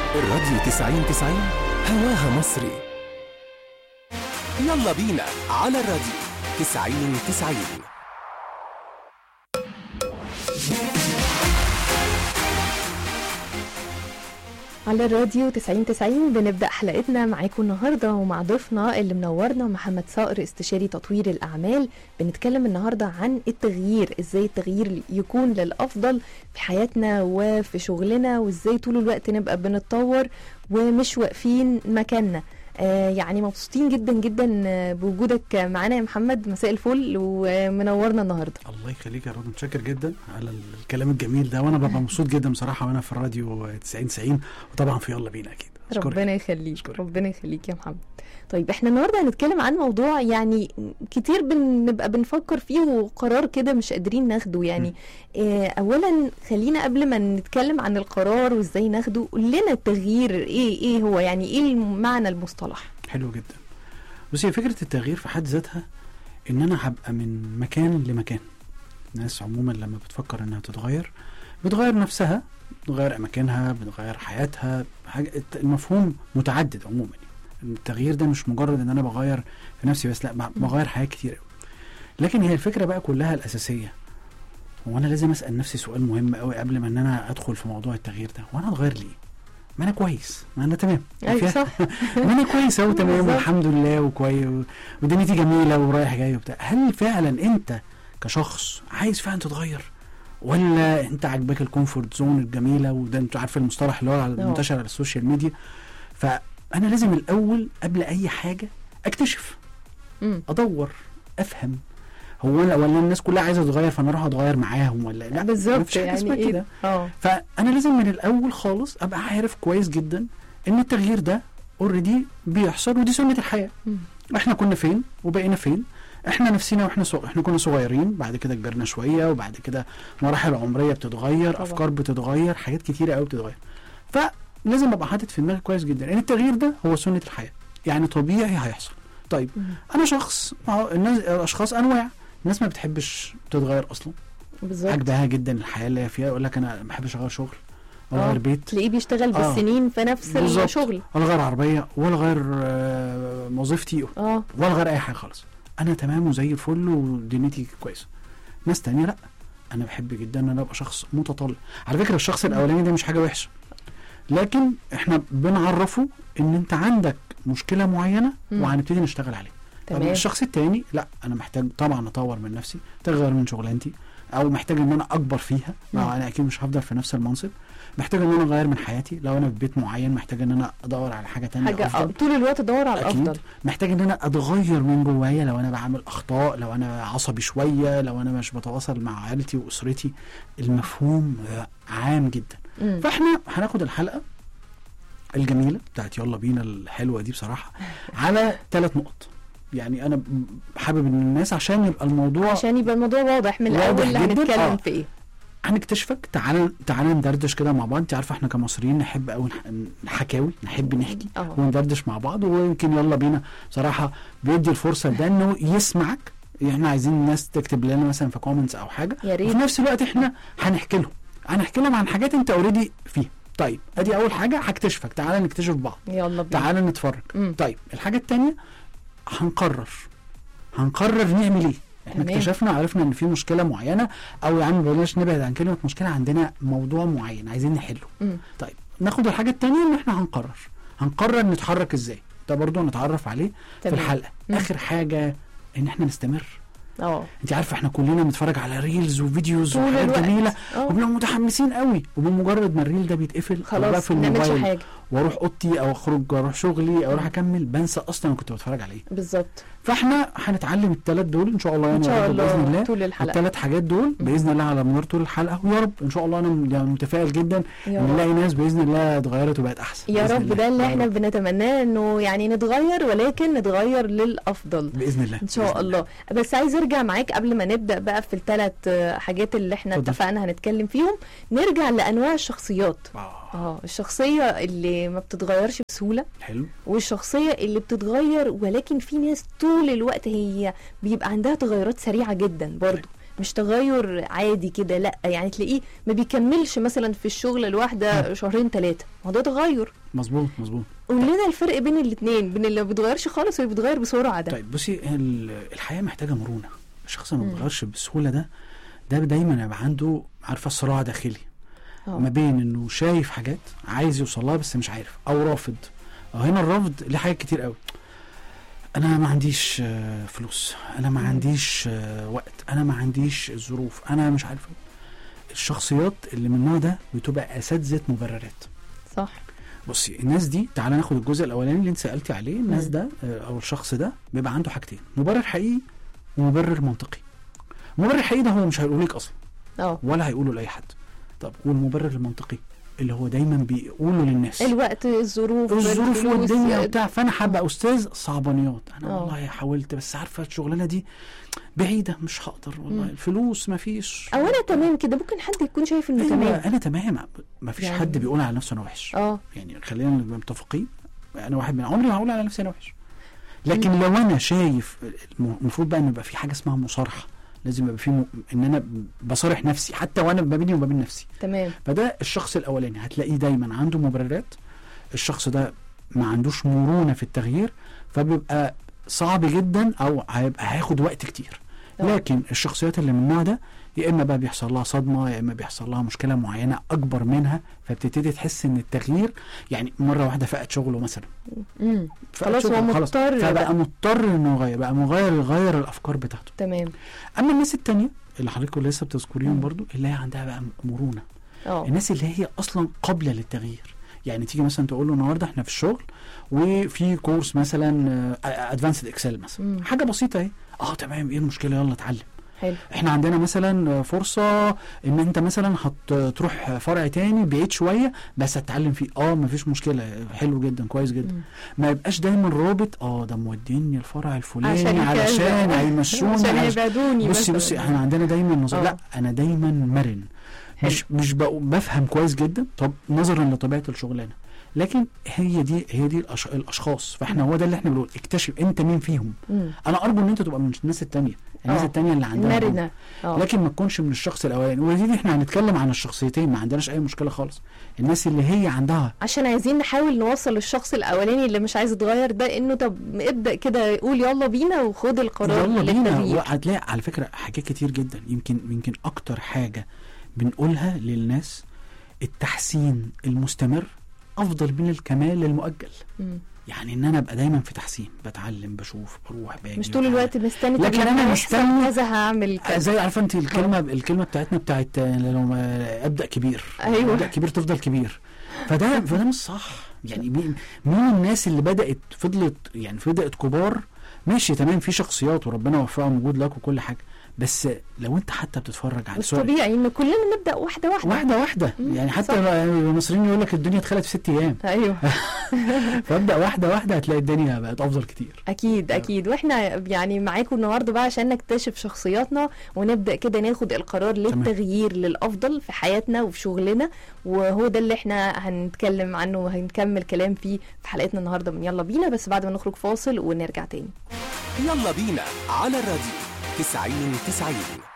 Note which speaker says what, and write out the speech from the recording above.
Speaker 1: الراديو 90 90 هواها مصري يلا بينا على الراديو 90 90
Speaker 2: على الراديو 90 90 بنبدأ حلقتنا معاكم النهاردة ومع ضيفنا اللي منورنا محمد صقر استشاري تطوير الأعمال بنتكلم النهاردة عن التغيير ازاي التغيير يكون للأفضل في حياتنا وفي شغلنا وازاي طول الوقت نبقى بنتطور ومش واقفين مكاننا آه يعني مبسوطين جدا جدا آه، بوجودك معانا يا محمد مساء الفل ومنورنا النهارده
Speaker 3: الله يخليك يا رب متشكر جدا على الكلام الجميل ده وانا ببقى مبسوط جدا بصراحه وانا في الراديو 90 90 وطبعا في يلا بينا اكيد أشكرك.
Speaker 2: ربنا يخليك
Speaker 3: أشكرك.
Speaker 2: ربنا يخليك يا محمد طيب احنا النهارده هنتكلم عن موضوع يعني كتير بنبقى بنفكر فيه وقرار كده مش قادرين ناخده يعني اه اولا خلينا قبل ما نتكلم عن القرار وازاي ناخده قول لنا التغيير ايه ايه هو يعني ايه معنى المصطلح
Speaker 3: حلو جدا بصي هي فكره التغيير في حد ذاتها ان انا هبقى من مكان لمكان الناس عموما لما بتفكر انها تتغير بتغير نفسها بتغير اماكنها بتغير حياتها حاجة المفهوم متعدد عموما يعني التغيير ده مش مجرد ان انا بغير في نفسي بس لا ب- بغير حاجات كتير قوي لكن هي الفكره بقى كلها الاساسيه هو انا لازم اسال نفسي سؤال مهم قوي قبل ما ان انا ادخل في موضوع التغيير ده وانا اتغير ليه ما انا كويس ما انا تمام
Speaker 2: ايوه
Speaker 3: فيها-
Speaker 2: صح
Speaker 3: ما انا كويس اهو تمام
Speaker 2: بالظبط.
Speaker 3: والحمد لله وكويس و- ودنيتي جميله ورايح جاي وبتاع هل فعلا انت كشخص عايز فعلا تتغير ولا انت عاجباك الكومفورت زون الجميله وده انت عارف المصطلح اللي هو على-
Speaker 2: اه.
Speaker 3: منتشر على السوشيال ميديا فانا لازم الاول قبل اي حاجه اكتشف
Speaker 2: مم.
Speaker 3: ادور افهم هو انا ولا الناس كلها عايزه تتغير فانا اروح اتغير معاهم ولا لا
Speaker 2: بالظبط
Speaker 3: مفيش حاجة
Speaker 2: يعني
Speaker 3: اسمها
Speaker 2: ايه
Speaker 3: كده
Speaker 2: اه
Speaker 3: فانا لازم من الاول خالص ابقى عارف كويس جدا ان التغيير ده اوريدي بيحصل ودي سنه الحياه
Speaker 2: مم.
Speaker 3: احنا كنا فين وبقينا فين احنا نفسنا واحنا صغ... احنا كنا صغيرين بعد كده كبرنا شويه وبعد كده مراحل عمريه بتتغير
Speaker 2: طبعا.
Speaker 3: افكار بتتغير حاجات كتيره قوي بتتغير فلازم ابقى حاطط في دماغي كويس جدا ان التغيير ده هو سنه الحياه يعني طبيعي هيحصل طيب
Speaker 2: مم.
Speaker 3: انا شخص ما هو الناس الاشخاص انواع الناس ما بتحبش تتغير اصلا
Speaker 2: بالظبط
Speaker 3: عجبها جدا الحياه اللي هي فيها يقول لك انا ما بحبش اغير شغل ولا
Speaker 2: آه.
Speaker 3: اغير بيت
Speaker 2: تلاقيه بيشتغل
Speaker 3: آه.
Speaker 2: بالسنين في نفس
Speaker 3: بالظبط.
Speaker 2: الشغل
Speaker 3: ولا اغير عربيه ولا اغير آه، وظيفتي
Speaker 2: اه
Speaker 3: ولا اغير اي حاجه خالص انا تمام وزي الفل ودنيتي كويسه ناس تانية لا انا بحب جدا ان انا ابقى شخص متطلع على فكره الشخص الاولاني ده مش حاجه وحشه لكن احنا بنعرفه ان انت عندك مشكله معينه
Speaker 2: مم.
Speaker 3: وهنبتدي نشتغل عليها طب
Speaker 2: تمام
Speaker 3: الشخص التاني لا انا محتاج طبعا اطور من نفسي محتاج اغير من شغلانتي او محتاج ان انا اكبر فيها
Speaker 2: مم.
Speaker 3: ما انا اكيد مش هفضل في نفس المنصب محتاج ان انا اغير من حياتي لو انا في بيت معين محتاج ان انا ادور على حاجه تانية
Speaker 2: حاجه آه،
Speaker 3: افضل
Speaker 2: طول الوقت ادور على
Speaker 3: اكيد
Speaker 2: الافضل
Speaker 3: محتاج ان انا اتغير من جوايا لو انا بعمل اخطاء لو انا عصبي شويه لو انا مش بتواصل مع عائلتي واسرتي المفهوم آه، عام جدا
Speaker 2: مم.
Speaker 3: فاحنا هناخد الحلقه الجميله بتاعت يلا بينا الحلوه دي بصراحه على ثلاث نقط يعني انا ب- حابب ان الناس عشان يبقى الموضوع
Speaker 2: عشان يبقى الموضوع واضح من
Speaker 3: واضح
Speaker 2: الاول اللي
Speaker 3: جداً.
Speaker 2: هنتكلم
Speaker 3: آه.
Speaker 2: في ايه
Speaker 3: هنكتشفك تعال تعال ندردش كده مع بعض انت عارفه احنا كمصريين نحب قوي حكاوي نحب نحكي
Speaker 2: اه
Speaker 3: وندردش مع بعض ويمكن يلا بينا بصراحه بيدي الفرصه ده انه يسمعك احنا عايزين الناس تكتب لنا مثلا في كومنتس او حاجه
Speaker 2: يا ريت
Speaker 3: وفي نفس الوقت احنا هنحكي لهم هنحكي لهم عن حاجات انت اوريدي فيها طيب ادي اول حاجه هكتشفك تعالى نكتشف بعض
Speaker 2: يلا بينا
Speaker 3: تعالى نتفرج
Speaker 2: مم.
Speaker 3: طيب الحاجه الثانيه هنقرر هنقرر نعمل ايه احنا
Speaker 2: تمام.
Speaker 3: اكتشفنا وعرفنا ان في مشكله معينه او يا عم بلاش نبعد عن كلمه مشكله عندنا موضوع معين عايزين نحله
Speaker 2: مم.
Speaker 3: طيب ناخد الحاجه الثانيه ان احنا هنقرر هنقرر نتحرك ازاي ده برضو نتعرف عليه في
Speaker 2: تمام.
Speaker 3: الحلقه
Speaker 2: مم.
Speaker 3: اخر حاجه ان احنا نستمر
Speaker 2: اه
Speaker 3: انت عارفه احنا كلنا بنتفرج على ريلز وفيديوز
Speaker 2: طول
Speaker 3: وحاجات
Speaker 2: الوقت
Speaker 3: جميله
Speaker 2: اه
Speaker 3: وبنبقى متحمسين قوي وبمجرد ما الريل ده بيتقفل
Speaker 2: خلاص
Speaker 3: بقفل
Speaker 2: ما نعملش
Speaker 3: الموبايل
Speaker 2: حاجه
Speaker 3: واروح اوضتي او اخرج واروح شغلي او اروح اكمل بنسى اصلا انا كنت بتفرج على ايه
Speaker 2: بالظبط
Speaker 3: فاحنا هنتعلم الثلاث دول ان شاء الله يعني
Speaker 2: ان شاء
Speaker 3: يا رب باذن
Speaker 2: الله
Speaker 3: الله
Speaker 2: طول الحلقه
Speaker 3: الثلاث حاجات دول باذن الله على مدار طول الحلقه ويا رب ان شاء الله انا م- يعني متفائل جدا
Speaker 2: يا
Speaker 3: ان
Speaker 2: رب
Speaker 3: نلاقي ناس باذن الله اتغيرت وبقت احسن
Speaker 2: يا
Speaker 3: بإذن
Speaker 2: رب
Speaker 3: الله.
Speaker 2: ده اللي
Speaker 3: يا
Speaker 2: احنا
Speaker 3: رب.
Speaker 2: بنتمناه انه يعني نتغير ولكن نتغير للافضل
Speaker 3: باذن الله
Speaker 2: ان شاء
Speaker 3: بإذن
Speaker 2: الله بس عايز ارجع معاك قبل ما نبدا بقى في الثلاث حاجات اللي احنا
Speaker 3: اتفضل.
Speaker 2: اتفقنا هنتكلم فيهم نرجع لانواع الشخصيات
Speaker 3: آه.
Speaker 2: اه الشخصيه اللي ما بتتغيرش بسهوله
Speaker 3: حلو
Speaker 2: والشخصيه اللي بتتغير ولكن في ناس طول الوقت هي بيبقى عندها تغيرات سريعه جدا برضو مش تغير عادي كده لا يعني تلاقيه ما بيكملش مثلا في الشغل الواحده شهرين ثلاثه ما ده تغير
Speaker 3: مظبوط مظبوط
Speaker 2: قول لنا الفرق بين الاثنين بين اللي ما بيتغيرش خالص واللي بيتغير بسرعه ده
Speaker 3: طيب بصي ال- الحياه محتاجه مرونه الشخص اللي ما
Speaker 2: مم.
Speaker 3: بيتغيرش بسهوله ده ده دايما يبقى عنده عارفه صراع داخلي
Speaker 2: آه.
Speaker 3: ما بين انه شايف حاجات عايز يوصل لها بس مش عارف او رافض أو هنا الرفض ليه حاجات كتير قوي انا ما عنديش آه، فلوس انا ما
Speaker 2: مم.
Speaker 3: عنديش آه، وقت انا ما عنديش ظروف انا مش عارف إيه. الشخصيات اللي من النوع ده بتبقى اساتذه مبررات
Speaker 2: صح
Speaker 3: بصي الناس دي تعالى ناخد الجزء الاولاني اللي انت سالتي عليه الناس
Speaker 2: مم.
Speaker 3: ده آه، او الشخص ده بيبقى عنده حاجتين مبرر حقيقي ومبرر منطقي المبرر الحقيقي ده هو مش هيقوله لك اصلا
Speaker 2: اه
Speaker 3: ولا هيقوله لاي حد طب والمبرر المنطقي اللي هو دايما بيقوله للناس
Speaker 2: الوقت الظروف
Speaker 3: الظروف
Speaker 2: الفلوس،
Speaker 3: والدنيا وبتاع فانا حابه استاذ صعبانيات انا
Speaker 2: آه.
Speaker 3: والله حاولت بس عارفه الشغلانه دي بعيده مش هقدر والله
Speaker 2: مم.
Speaker 3: الفلوس ما فيش
Speaker 2: او انا تمام كده ممكن حد يكون شايف انه
Speaker 3: أيوة
Speaker 2: تمام
Speaker 3: انا تمام ما فيش
Speaker 2: يعني-
Speaker 3: حد بيقول على نفسه انا وحش
Speaker 2: اه
Speaker 3: يعني خلينا نبقى متفقين انا واحد من عمري ما هقول على نفسي انا وحش لكن لو انا شايف الم- المفروض بقى ان يبقى في حاجه اسمها مصارحه لازم يبقى في م... ان انا بصارح نفسي حتى وانا ما بيني وما بين نفسي
Speaker 2: تمام
Speaker 3: فده الشخص الاولاني هتلاقيه دايما عنده مبررات الشخص ده ما عندوش مرونه في التغيير فبيبقى صعب جدا او هيبقى هياخد وقت كتير
Speaker 2: آه.
Speaker 3: لكن الشخصيات اللي من النوع ده يا اما بقى بيحصل لها صدمه يا اما بيحصل لها مشكله معينه اكبر منها فبتبتدي تحس ان التغيير يعني مره واحده فقد شغله مثلا
Speaker 2: امم
Speaker 3: فقد
Speaker 2: خلاص هو
Speaker 3: شغله،
Speaker 2: مضطر
Speaker 3: فبقى
Speaker 2: بقى.
Speaker 3: مضطر انه يغير بقى مغير يغير الافكار بتاعته
Speaker 2: تمام
Speaker 3: اما الناس التانية اللي حضرتك لسه بتذكريهم
Speaker 2: مم.
Speaker 3: برضو اللي هي عندها بقى مرونه
Speaker 2: اه
Speaker 3: الناس اللي هي اصلا قابله للتغيير يعني تيجي مثلا تقول له النهارده احنا في الشغل وفي كورس مثلا ادفانسد اكسل مثلا
Speaker 2: مم.
Speaker 3: حاجه بسيطه اهي اه تمام ايه المشكله يلا اتعلم
Speaker 2: حلو
Speaker 3: احنا عندنا مثلا فرصه ان انت مثلا هتروح فرع تاني بعيد شويه بس هتتعلم فيه اه مفيش مشكله حلو جدا كويس جدا
Speaker 2: مم.
Speaker 3: ما يبقاش دايما رابط اه ده موديني الفرع الفلاني
Speaker 2: عشان
Speaker 3: علشان
Speaker 2: كذا.
Speaker 3: هيمشوني
Speaker 2: عشان
Speaker 3: علشان
Speaker 2: يبعدوني
Speaker 3: بصي
Speaker 2: مثلاً.
Speaker 3: بصي احنا عندنا دايما نظام
Speaker 2: آه.
Speaker 3: لا انا دايما مرن مش مش بقو- بفهم كويس جدا طب نظرا لطبيعه الشغلانه لكن هي دي هي دي الأش... الاشخاص فاحنا هو ده اللي احنا بنقول اكتشف انت مين فيهم
Speaker 2: مم.
Speaker 3: انا ارجو ان انت تبقى من الناس التانية الناس
Speaker 2: آه.
Speaker 3: التانية اللي عندها مرونة.
Speaker 2: مرنه اه
Speaker 3: لكن ما تكونش من الشخص الاولاني ودي احنا هنتكلم عن الشخصيتين ما عندناش اي مشكله خالص الناس اللي هي عندها
Speaker 2: عشان عايزين نحاول نوصل للشخص الاولاني اللي مش عايز يتغير ده انه طب ابدا كده قول يلا بينا وخد القرار
Speaker 3: يلا بينا
Speaker 2: للتغيير.
Speaker 3: وهتلاقي على فكره حاجات كتير جدا يمكن يمكن اكتر حاجه بنقولها للناس التحسين المستمر افضل من الكمال المؤجل
Speaker 2: مم.
Speaker 3: يعني ان انا ابقى دايما في تحسين بتعلم بشوف بروح باجي
Speaker 2: مش طول
Speaker 3: بتعلم.
Speaker 2: الوقت مستني طب
Speaker 3: لكن
Speaker 2: لما
Speaker 3: أنا
Speaker 2: يحصل
Speaker 3: مستني-
Speaker 2: كذا هعمل كذا
Speaker 3: زي عارفه انت الكلمه الكلمه بتاعتنا بتاعت آه، لو ما ابدا كبير
Speaker 2: أيوة.
Speaker 3: ابدا كبير تفضل كبير فده فده مش صح يعني مين مين الناس اللي بدات فضلت يعني بدات كبار ماشي تمام في شخصيات وربنا وفقهم وجود لك وكل حاجه بس لو انت حتى بتتفرج على
Speaker 2: مش
Speaker 3: سوري
Speaker 2: طبيعي ان كلنا نبدا واحده واحده
Speaker 3: واحده واحده
Speaker 2: مم،
Speaker 3: يعني حتى
Speaker 2: صح.
Speaker 3: المصريين يقول لك الدنيا اتخلت في ست ايام
Speaker 2: ايوه
Speaker 3: فابدا واحده واحده هتلاقي الدنيا بقت افضل كتير
Speaker 2: اكيد
Speaker 3: آه.
Speaker 2: اكيد واحنا يعني معاكم النهارده بقى عشان نكتشف شخصياتنا ونبدا كده ناخد القرار للتغيير للافضل في حياتنا وفي شغلنا وهو ده اللي احنا هنتكلم عنه وهنكمل كلام فيه في حلقتنا النهارده من يلا بينا بس بعد ما نخرج فاصل ونرجع تاني
Speaker 1: يلا بينا على الراديو 90 90